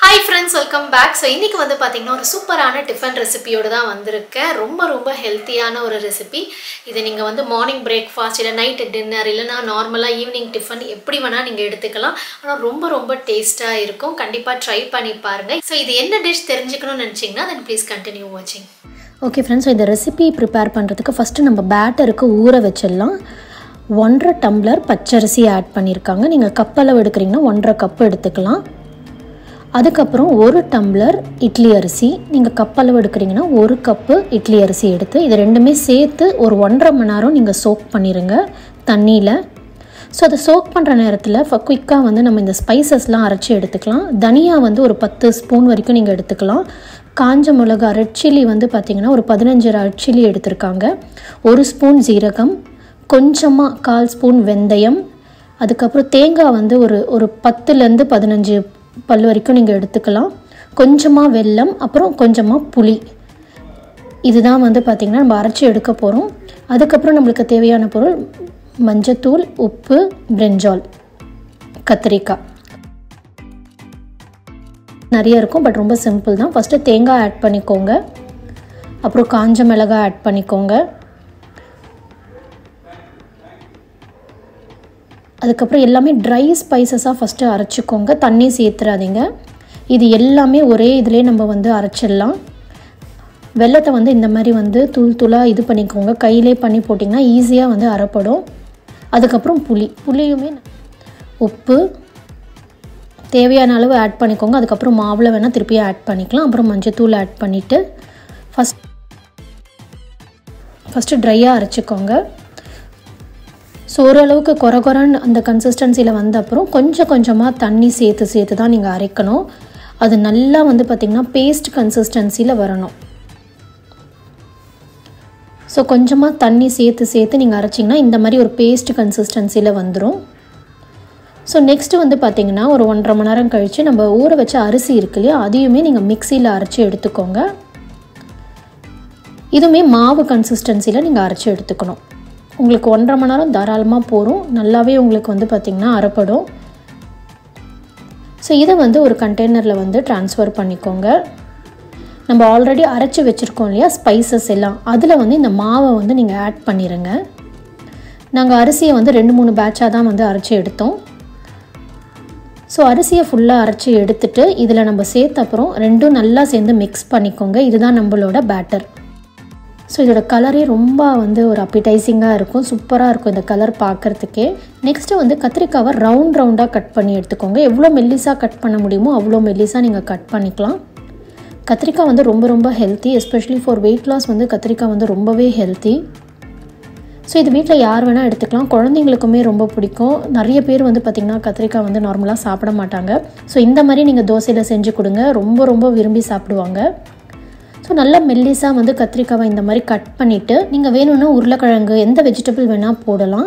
hi friends welcome back so இன்றைக்கி வந்து பார்த்திங்கன்னா ஒரு சூப்பரான டிஃபன் ரெசிபியோடு தான் வந்திருக்கேன் ரொம்ப ரொம்ப ஹெல்த்தியான ஒரு ரெசிபி இது நீங்கள் வந்து மார்னிங் பிரேக்ஃபாஸ்ட் இல்லை நைட் டின்னர் இல்லைனா நார்மலாக ஈவினிங் டிஃபன் எப்படி வேணால் நீங்கள் எடுத்துக்கலாம் ஆனால் ரொம்ப ரொம்ப டேஸ்ட்டாக இருக்கும் கண்டிப்பாக ட்ரை பண்ணி பாருங்கள் ஸோ இது என்ன டிஷ் தெரிஞ்சுக்கணும்னு நினச்சிங்கன்னா தென் ப்ளீஸ் கண்டினியூ வாட்சிங் ஓகே ஃப்ரெண்ட்ஸ் இந்த ரெசிபி ப்ரிப்பேர் பண்ணுறதுக்கு ஃபஸ்ட்டு நம்ம பேட்டருக்கு ஊற வச்சிடலாம் ஒன்றரை டம்ளர் பச்சரிசி ஆட் பண்ணியிருக்காங்க நீங்கள் கப்பளவு எடுக்கிறீங்கன்னா ஒன்றரை கப்பு எடுத்துக்கலாம் அதுக்கப்புறம் ஒரு டம்ளர் இட்லி அரிசி நீங்கள் கப்பளவு எடுக்கிறீங்கன்னா ஒரு கப்பு இட்லி அரிசி எடுத்து இது ரெண்டுமே சேர்த்து ஒரு ஒன்றரை மணி நேரம் நீங்கள் சோக் பண்ணிடுங்க தண்ணியில் ஸோ அதை சோக் பண்ணுற நேரத்தில் குயிக்காக வந்து நம்ம இந்த ஸ்பைசஸ்லாம் அரைச்சி எடுத்துக்கலாம் தனியா வந்து ஒரு பத்து ஸ்பூன் வரைக்கும் நீங்கள் எடுத்துக்கலாம் காஞ்ச மிளகா ரெட் சில்லி வந்து பார்த்திங்கன்னா ஒரு பதினஞ்சு ரெட் சில்லி எடுத்திருக்காங்க ஒரு ஸ்பூன் ஜீரகம் கொஞ்சமாக கால் ஸ்பூன் வெந்தயம் அதுக்கப்புறம் தேங்காய் வந்து ஒரு ஒரு பத்துலேருந்து பதினஞ்சு பல் வரைக்கும் நீங்கள் எடுத்துக்கலாம் கொஞ்சமாக வெல்லம் அப்புறம் கொஞ்சமாக புளி இதுதான் வந்து பார்த்திங்கன்னா நம்ம அரைச்சி எடுக்க போகிறோம் அதுக்கப்புறம் நம்மளுக்கு தேவையான பொருள் மஞ்சத்தூள் உப்பு பிரெஞ்சால் கத்திரிக்காய் நிறைய இருக்கும் பட் ரொம்ப சிம்பிள் தான் ஃபஸ்ட்டு தேங்காய் ஆட் பண்ணிக்கோங்க அப்புறம் காஞ்ச மிளகாய் ஆட் பண்ணிக்கோங்க அதுக்கப்புறம் எல்லாமே ட்ரை ஸ்பைசஸாக ஃபஸ்ட்டு அரைச்சிக்கோங்க தண்ணி சேர்த்துறாதீங்க இது எல்லாமே ஒரே இதிலே நம்ம வந்து அரைச்சிடலாம் வெள்ளத்தை வந்து இந்த மாதிரி வந்து தூள் தூளாக இது பண்ணிக்கோங்க கையிலே பண்ணி போட்டிங்கன்னா ஈஸியாக வந்து அரைப்படும் அதுக்கப்புறம் புளி புளியுமே உப்பு தேவையான அளவு ஆட் பண்ணிக்கோங்க அதுக்கப்புறம் மாவில் வேணால் திருப்பி ஆட் பண்ணிக்கலாம் அப்புறம் மஞ்சத்தூள் ஆட் பண்ணிவிட்டு ஃபஸ்ட் ஃபஸ்ட்டு ட்ரையாக அரைச்சிக்கோங்க ஸோ ஓரளவுக்கு குறை குறைன்னு அந்த கன்சிஸ்டன்சியில் வந்த அப்புறம் கொஞ்சம் கொஞ்சமாக தண்ணி சேர்த்து சேர்த்து தான் நீங்கள் அரைக்கணும் அது நல்லா வந்து பார்த்திங்கன்னா பேஸ்ட் கன்சிஸ்டன்சியில் வரணும் ஸோ கொஞ்சமாக தண்ணி சேர்த்து சேர்த்து நீங்கள் அரைச்சிங்கன்னா இந்த மாதிரி ஒரு பேஸ்ட் கன்சிஸ்டன்சியில் வந்துடும் ஸோ நெக்ஸ்ட்டு வந்து பார்த்திங்கன்னா ஒரு ஒன்றரை மணி நேரம் கழித்து நம்ம ஊற வச்ச அரிசி இருக்கு இல்லையா அதையுமே நீங்கள் மிக்சியில் அரைச்சி எடுத்துக்கோங்க இதுவுமே மாவு கன்சிஸ்டன்சியில் நீங்கள் அரைச்சி எடுத்துக்கணும் உங்களுக்கு ஒன்றரை மணி நேரம் தாராளமாக போகும் நல்லாவே உங்களுக்கு வந்து பார்த்திங்கன்னா அரைப்படும் ஸோ இதை வந்து ஒரு கண்டெய்னரில் வந்து ட்ரான்ஸ்ஃபர் பண்ணிக்கோங்க நம்ம ஆல்ரெடி அரைச்சி வச்சுருக்கோம் இல்லையா ஸ்பைசஸ் எல்லாம் அதில் வந்து இந்த மாவை வந்து நீங்கள் ஆட் பண்ணிடுங்க நாங்கள் அரிசியை வந்து ரெண்டு மூணு பேட்சாக தான் வந்து அரைச்சி எடுத்தோம் ஸோ அரிசியை ஃபுல்லாக அரைச்சி எடுத்துட்டு இதில் நம்ம சேர்த்த அப்புறம் ரெண்டும் நல்லா சேர்ந்து மிக்ஸ் பண்ணிக்கோங்க இதுதான் நம்மளோட பேட்டர் ஸோ இதோட கலரே ரொம்ப வந்து ஒரு அப்பிடைசிங்காக இருக்கும் சூப்பராக இருக்கும் இந்த கலர் பார்க்குறதுக்கே நெக்ஸ்ட்டு வந்து கத்திரிக்காவை ரவுண்ட் ரவுண்டாக கட் பண்ணி எடுத்துக்கோங்க எவ்வளோ மெல்லிஸாக கட் பண்ண முடியுமோ அவ்வளோ மெல்லிஸாக நீங்கள் கட் பண்ணிக்கலாம் கத்திரிக்காய் வந்து ரொம்ப ரொம்ப healthy especially for weight loss வந்து கத்திரிக்காய் வந்து ரொம்பவே ஹெல்த்தி ஸோ இது வீட்டில் யார் வேணால் எடுத்துக்கலாம் குழந்தைங்களுக்குமே ரொம்ப பிடிக்கும் நிறைய பேர் வந்து பார்த்திங்கன்னா கத்திரிக்காய் வந்து நார்மலாக சாப்பிட மாட்டாங்க ஸோ இந்த மாதிரி நீங்கள் தோசையில் செஞ்சு கொடுங்க ரொம்ப ரொம்ப விரும்பி சாப்பிடுவாங்க ஸோ நல்லா மெல்லிஸாக வந்து கத்திரிக்காவை இந்த மாதிரி கட் பண்ணிவிட்டு நீங்கள் வேணும்னா உருளைக்கிழங்கு எந்த வெஜிடபிள் வேணால் போடலாம்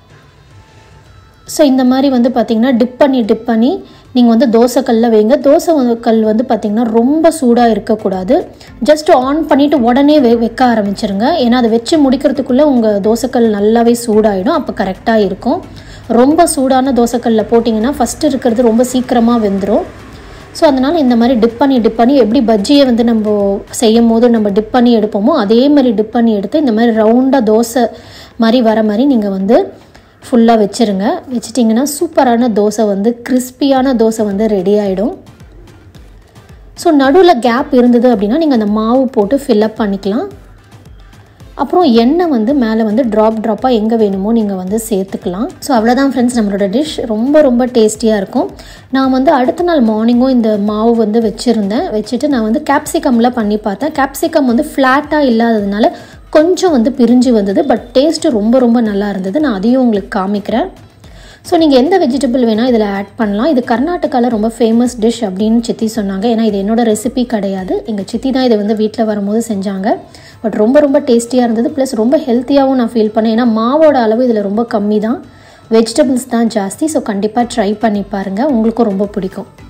ஸோ இந்த மாதிரி வந்து பார்த்திங்கன்னா டிப் பண்ணி டிப் பண்ணி நீங்கள் வந்து தோசைக்கல்லில் வைங்க தோசை கல் வந்து பார்த்திங்கன்னா ரொம்ப சூடாக இருக்கக்கூடாது ஜஸ்ட் ஆன் பண்ணிவிட்டு உடனே வெ வைக்க ஆரம்பிச்சிருங்க ஏன்னா அதை வச்சு முடிக்கிறதுக்குள்ளே உங்கள் தோசைக்கல் நல்லாவே சூடாகிடும் அப்போ கரெக்டாக இருக்கும் ரொம்ப சூடான தோசைக்கல்லில் போட்டிங்கன்னா ஃபஸ்ட்டு இருக்கிறது ரொம்ப சீக்கிரமாக வெந்துடும் ஸோ அதனால் இந்த மாதிரி டிப் பண்ணி டிப் பண்ணி எப்படி பஜ்ஜியை வந்து நம்ம செய்யும் போது நம்ம டிப் பண்ணி எடுப்போமோ அதே மாதிரி டிப் பண்ணி எடுத்து இந்த மாதிரி ரவுண்டாக தோசை மாதிரி வர மாதிரி நீங்கள் வந்து ஃபுல்லாக வச்சுருங்க வச்சிட்டிங்கன்னா சூப்பரான தோசை வந்து கிறிஸ்பியான தோசை வந்து ரெடி ஆகிடும் ஸோ நடுவில் கேப் இருந்தது அப்படின்னா நீங்கள் அந்த மாவு போட்டு ஃபில்லப் பண்ணிக்கலாம் அப்புறம் எண்ணெய் வந்து மேலே வந்து ட்ராப் ட்ராப்பாக எங்கே வேணுமோ நீங்கள் வந்து சேர்த்துக்கலாம் ஸோ அவ்வளோதான் ஃப்ரெண்ட்ஸ் நம்மளோட டிஷ் ரொம்ப ரொம்ப டேஸ்டியாக இருக்கும் நான் வந்து அடுத்த நாள் மார்னிங்கும் இந்த மாவு வந்து வச்சுருந்தேன் வச்சுட்டு நான் வந்து கேப்சிகமில் பண்ணி பார்த்தேன் கேப்சிகம் வந்து ஃப்ளாட்டாக இல்லாததுனால கொஞ்சம் வந்து பிரிஞ்சு வந்தது பட் டேஸ்ட்டு ரொம்ப ரொம்ப நல்லா இருந்தது நான் அதையும் உங்களுக்கு காமிக்கிறேன் ஸோ நீங்கள் எந்த வெஜிடபிள் வேணால் இதில் ஆட் பண்ணலாம் இது கர்நாடகாவில் ரொம்ப ஃபேமஸ் டிஷ் அப்படின்னு சித்தி சொன்னாங்க ஏன்னா இது என்னோட ரெசிபி கிடையாது எங்கள் சித்தி தான் இதை வந்து வீட்டில் வரும்போது செஞ்சாங்க பட் ரொம்ப ரொம்ப டேஸ்டியாக இருந்தது ப்ளஸ் ரொம்ப ஹெல்த்தியாகவும் நான் ஃபீல் பண்ணேன் ஏன்னா மாவோட அளவு இதில் ரொம்ப கம்மி தான் வெஜிடபிள்ஸ் தான் ஜாஸ்தி ஸோ கண்டிப்பாக ட்ரை பண்ணி பாருங்கள் உங்களுக்கும் ரொம்ப பிடிக்கும்